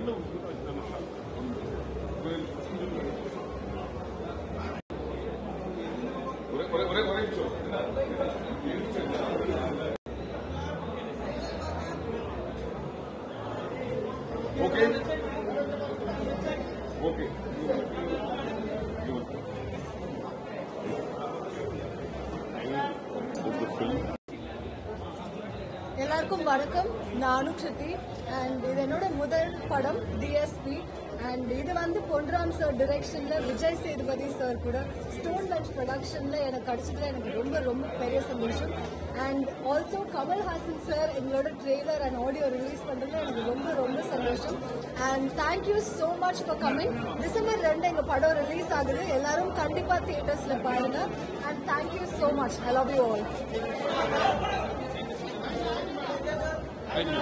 ஒரே ஒரே ஒரே ஒரே நிமிஷம் ஓகே ஓகே எல்லாருக்கும் வணக்கம் நான் அனுக்ஷதி அண்ட் இது என்னோட முதல் படம் டிஎஸ்பி அண்ட் இது வந்து பொன்ராம் சார் டிரெக்ஷன்ல விஜய் சேதுபதி சார் கூட ஸ்டோன் லஞ்ச் ப்ரொடக்ஷன்ல எனக்கு கிடைச்சதுல எனக்கு ரொம்ப ரொம்ப பெரிய சந்தோஷம் அண்ட் ஆல்சோ கமல்ஹாசன் சார் எங்களோட ட்ரெய்லர் அண்ட் ஆடியோ ரிலீஸ் பண்றதுல எனக்கு ரொம்ப ரொம்ப சந்தோஷம் and thank you so much for coming December ரெண்டு எங்க படம் ரிலீஸ் ஆகுது எல்லாரும் கண்டிப்பா தியேட்டர்ஸ்ல பாருங்க and thank you so much I love you all thank you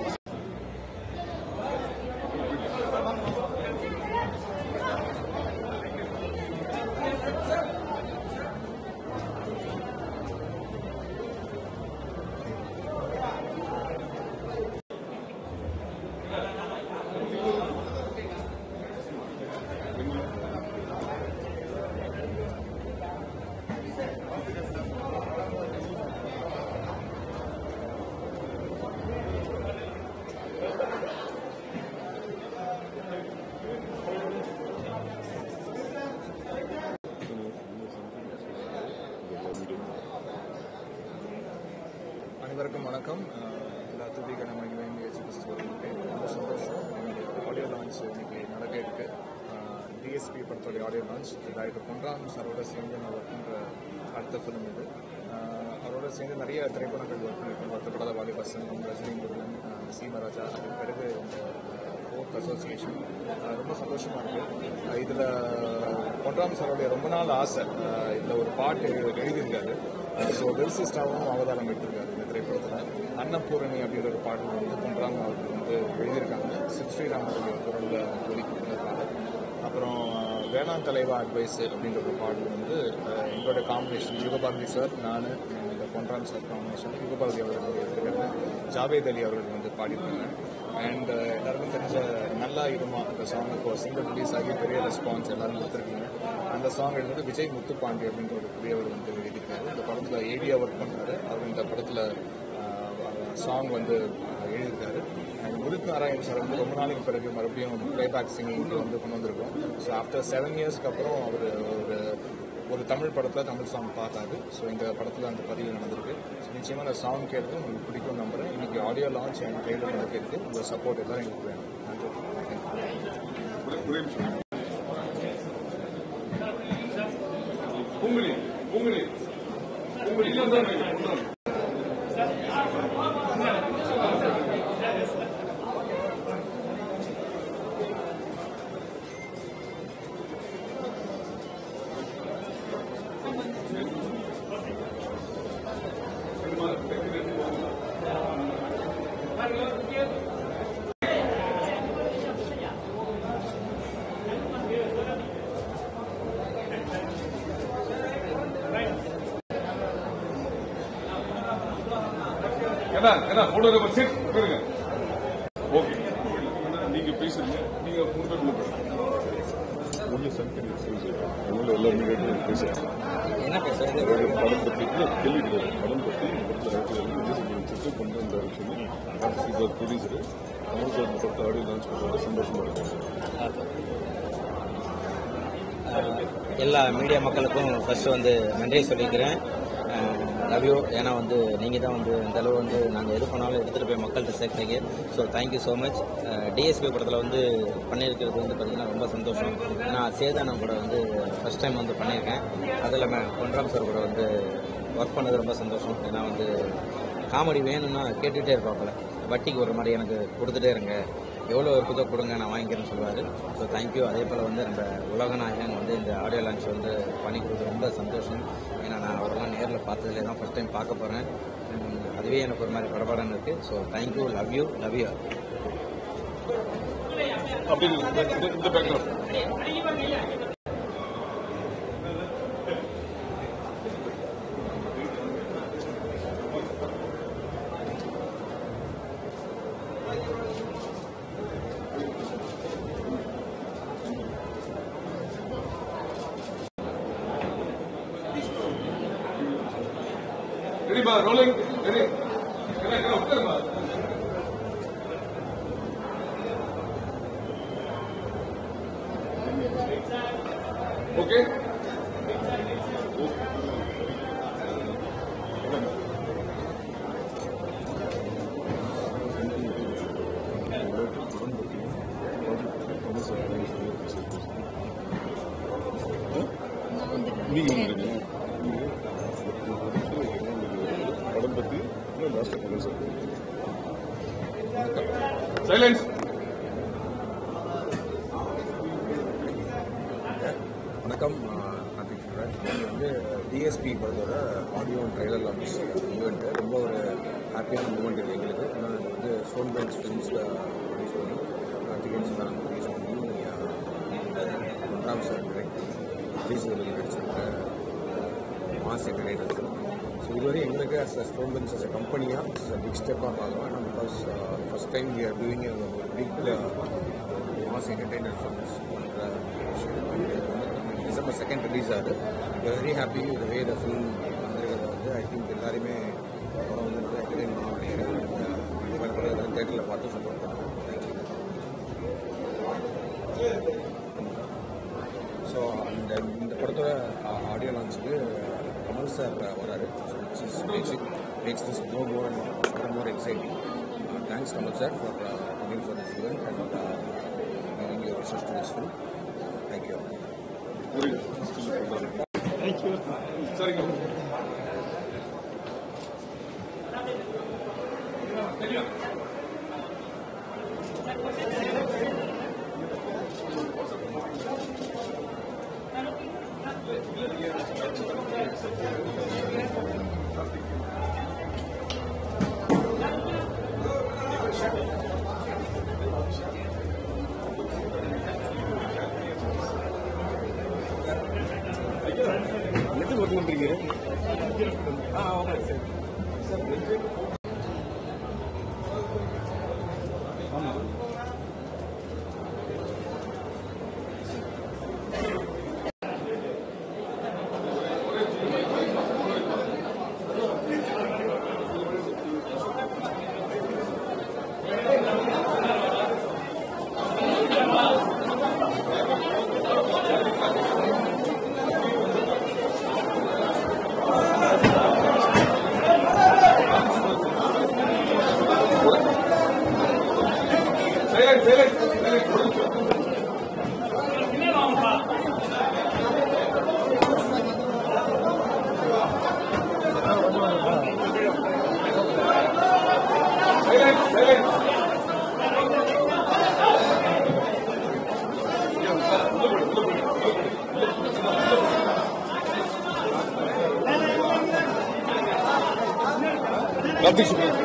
அனைவருக்கும் வணக்கம் அஹ் எல்லா துதி கடமைகளை இயேசு கிறிஸ்துவருக்கு ரொம்ப சந்தோஷம் என்னுடைய ஆடியோ லான்ச் இன்னைக்கு நடக்க இருக்கு டிஎஸ்பி படத்தோடைய ஆடியோ லான்ச் டைரக்டர் பொன்ராம் சாரோட சேர்ந்து நான் ஒர்க் பண்ணுற அடுத்த ஃபிலிம் இது அஹ் அவரோட சேர்ந்து நிறைய திரைப்படங்கள் ஒர்க் பண்ணியிருக்கோம் வருத்தப்படாத வாலிபாசன் ரஜினி முருகன் அஹ் சீமராஜா அதுக்கு பிறகு ஃபோர்த் அசோசியேஷன் ரொம்ப சந்தோஷமா இருக்கு அஹ் இதுல பொன்ராம் சாரோடைய ரொம்ப நாள் ஆசை அஹ் இதுல ஒரு பாட்டு எழுதியிருக்காரு ஸோ லிரிசிஸ்டாவும் அவதாரம் எடுத்திருக்காரு இந்த திரைப்படத்தில் அன்னபூரணி அப்படின்ற ஒரு பாடல் வந்து பொன்ராம் அவர்கள் வந்து எழுதியிருக்காங்க சித் ஸ்ரீராமருடைய குரலில் ஒலிக்கிட்டிருக்காங்க அப்புறம் அஹ், வேளாண் தலைவா அட்வைஸ் அப்படின்ற ஒரு பாடல் வந்து அஹ், எங்களோட காம்பினேஷன் யுகபாரதி சார் நான் இந்த பொன்ராம் சார் காம்பினேஷன் யுகபாரதி அவர்கள் வந்து எடுத்திருக்காங்க ஜாவேத் அலி அவர்கள் வந்து பாடியிருக்காங்க அண்ட் எல்லாருக்கும் தெரிஞ்ச நல்லா இருமா அந்த சாங் இப்போ சிங்கிள் ரிலீஸ் ஆகி பெரிய ரெஸ்பான்ஸ் எல்லாரும் கொடுத்துருக்கீங்க அந்த சாங் எழுதுறது விஜய் முத்துப்பாண்டி அப்படின்ற ஒரு பெரியவர் வந்து எழுதியிருக்காரு இந்த படத்தில் ஏடியா ஒர்க் பண்ணாரு அவர் இந்த படத்தில் சாங் வந்து அஹ், எழுதியிருக்காரு அண்ட் முருக் நாராயண் சார் வந்து ரொம்ப நாளைக்கு பிறகு மறுபடியும் பிளேபேக் சிங்கிங் வந்து கொண்டு வந்திருக்கோம் ஸோ ஆஃப்டர் செவன் இயர்ஸ்க்கு அப்புறம் அவர் ஒரு ஒரு தமிழ் படத்தில் தமிழ் சாங் பார்த்தாரு ஸோ இந்த படத்தில் அந்த பதிவு நடந்திருக்கு ஸோ நிச்சயமாக அந்த சாங் கேட்டு உங்களுக்கு பிடிக்கும் நம்புறேன் இன்னைக்கு ஆடியோ லான்ச் அண்ட் ட்ரெயிலர் நடக்க இருக்கு உங்கள் சப்போர்ட் எல்லாம் எங்களுக்கு வேணும் நன்றி ஒரே ஒரே நிமிஷம் பூங்குழி பூங்குழி பூங்குழி இதான் இதான். என்ன என்ன போட்டோகிராஃபர் சீட் போயிருங்க ஓகே நீங்க பேசுறீங்க நீங்க மூணு பேர் மூணு பேர் ஒன்று சங்கர் அதனால எல்லா மீடியாட்டும் பேசுகிறேன் என்ன பேசுறது ஒரு படம் பற்றி இல்லை கேள்வி கிடையாது படம் பற்றி இந்த படத்தில் ஆக்சுவலி விஜய் சேதுபதி கொண்டு வந்தார் சொல்லி இவர் ப்ரொடியூசர் கமல் சார் இந்த படத்தை ஆடியோ லான்ச் பண்ணுறது சந்தோஷமாக இருக்கும் எல்லா மீடியா மக்களுக்கும் ஃபர்ஸ்ட் வந்து நன்றி சொல்லிக்கிறேன் லவ் யூ ஏன்னா வந்து நீங்கள் தான் வந்து இந்த அளவு வந்து நாங்கள் எது பண்ணாலும் எடுத்துகிட்டு போய் மக்கள்கிட்ட சேர்க்குறீங்க so thank you so much DSP படத்தில் வந்து பண்ணியிருக்கிறது வந்து பார்த்திங்கன்னா ரொம்ப சந்தோஷம் ஏன்னா சேதானம் கூட வந்து ஃபர்ஸ்ட் டைம் வந்து பண்ணியிருக்கேன் அதுவும் இல்லாமல் பொன்ராம் சார் கூட வந்து ஒர்க் பண்ணது ரொம்ப சந்தோஷம் ஏன்னா வந்து காமெடி வேணும்னா கேட்டுகிட்டே இருப்பாப்புல வட்டிக்கு ஒரு மாதிரி எனக்கு கொடுத்துட்டே இருங்க எவ்வளோ இருக்குதோ கொடுங்க நான் வாங்கிக்கிறேன்னு சொல்லுவார் ஸோ தேங்க்யூ அதே போல் வந்து நம்ம உலகநாயகன் வந்து இந்த ஆடியோ லான்ச் வந்து பண்ணி கொடுத்து ரொம்ப சந்தோஷம் ஏன்னா நான் அவரெல்லாம் நேரில் பார்த்ததுலே தான் ஃபஸ்ட் டைம் பார்க்க போகிறேன் அதுவே எனக்கு ஒரு மாதிரி படபடன்னு இருக்குது so thank you love you love you அப்படி இந்த- இந்த- இந்த பேக்ரவுண்ட் ரெடிமா ரோலிங் ரெடி கண்ணா கண்ணா உட்காருமா ஓகே நீங்க வந்துருங்க படம் பத்தி லாஸ்ட் கமெண்ட் சார் சைலன்ஸ் வணக்கம் கார்த்திக் சொல்கிறேன் நீங்கள் வந்து டிஎஸ்பி படத்தோட ஆடியோ ட்ரைலர் லான்ச் ஈவெண்ட்டு ரொம்ப ஒரு ஹாப்பியான மூமெண்ட் இது எங்களுக்கு ஏன்னா இது வந்து ஸ்டோன் பெஞ்ச் ஃபிலிம்ஸில் ரிலீஸ் பண்ணி கார்த்திகேயன் சார் ரிலீஸ் பண்ணி ஒன்றாம் சார் டிரெக்ட் ரிலீஸ் நடிச்சிருக்க மாஸ் என்டர்டைனர்ஸ் ஸோ இதுவரை எங்களுக்கு as a Stone Bench as a கம்பெனியாக அஸ் அ பிக் ஸ்டெப்பாக பார்க்குறோம் ஏன்னா because first time we are doing big mass entertainer films பண்ணுற விஷயம் டிசம்பர் செகண்ட் ரிலீஸ் ஆகுது very happy with way the film வந்திருக்கிறத வந்து ஐ திங்க் எல்லாருமே படம் வந்து நல்லா என்டர்டைன் பண்ணுவாங்க இந்த மாதிரி படம் தேட்டரில் பார்த்து சப்போர்ட் பண்ணுவோம் ஸோ அந்த இந்த படத்தோட ஆடியோ லான்ச்சுக்கு கமல் சார் வராரு makes makes this more more and more exciting thanks Kamal sir for coming for this event and giving your wishes to this film thank you சரிங்க எது ஒர்க் பண்றீங்க silence silence silence silence silence Karthik Subramanian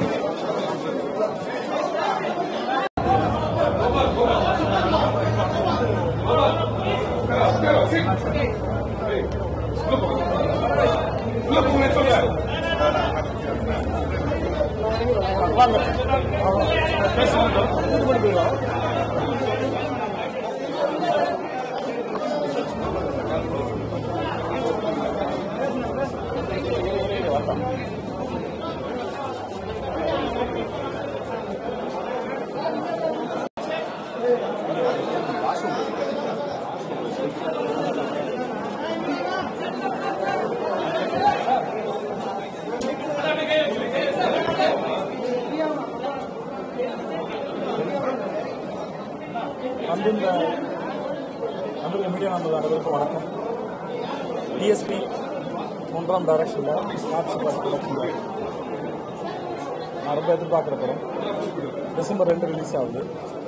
அன்பிந்த அன்புள்ள media நண்பர்கள் அனைவருக்கும் வணக்கம் DSP ஒன்றாம் டைரக்ஷனில் ஸ்மார்ட் சூப்பர் ப்ரொடக்ஷனில் நான் ரொம்ப எதிர்பார்க்குற படம் டிசம்பர் ரெண்டு ரிலீஸ் ஆகுது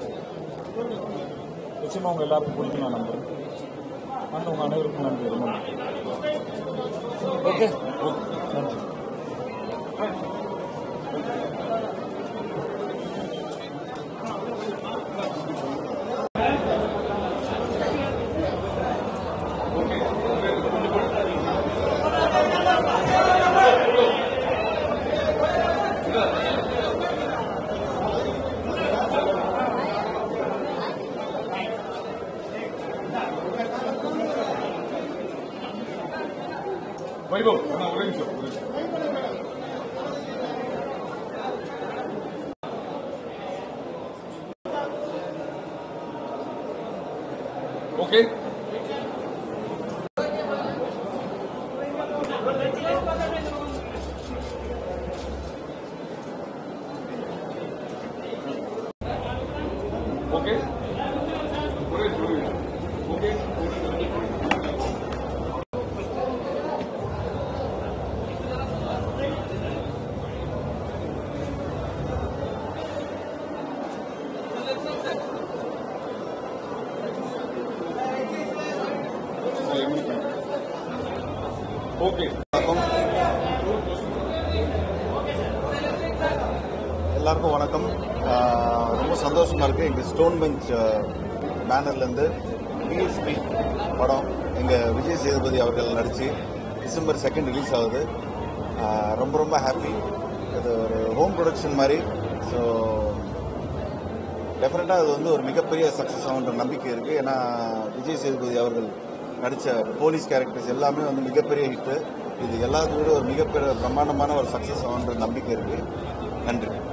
நிச்சயமாக உங்கள் எல்லாருக்கும் பிடிக்கும் நான் நம்புறேன் அண்ட் உங்கள் அனைவருக்கும் நன்றி ரொம்ப நன்றி ஓகே நன்றி வைபவ் அண்ணா, ஒரே நிமிஷம் ஒரே நிமிஷம் ஓகே ஓகே ஒரே சொல்லுங்க ஓகே ஓகே எல்லாருக்கும் வணக்கம் ஆஹ் ரொம்ப சந்தோஷமா இருக்கு எங்க ஸ்டோன் பெஞ்ச் பேனர்லேருந்து டிஎஸ்பி படம் எங்க விஜய் சேதுபதி அவர்கள் நடிச்சு டிசம்பர் செகண்ட் ரிலீஸ் ஆகுது ஆஹ் ரொம்ப ரொம்ப ஹாப்பி இது ஒரு ஹோம் ப்ரொடக்ஷன் மாதிரி ஸோ டெஃபினட்டாக அது வந்து ஒரு மிகப்பெரிய சக்ஸஸ் ஆகுன்ற நம்பிக்கை இருக்கு ஏன்னா விஜய் சேதுபதி அவர்கள் நடித்த போலீஸ் கேரக்டர்ஸ் எல்லாமே வந்து மிகப்பெரிய ஹிட்டு இது எல்லாத்தையும் விட ஒரு மிகப்பெரிய பிரம்மாண்டமான ஒரு சக்ஸஸ் ஆகுன்ற நம்பிக்கை இருக்கு நன்றி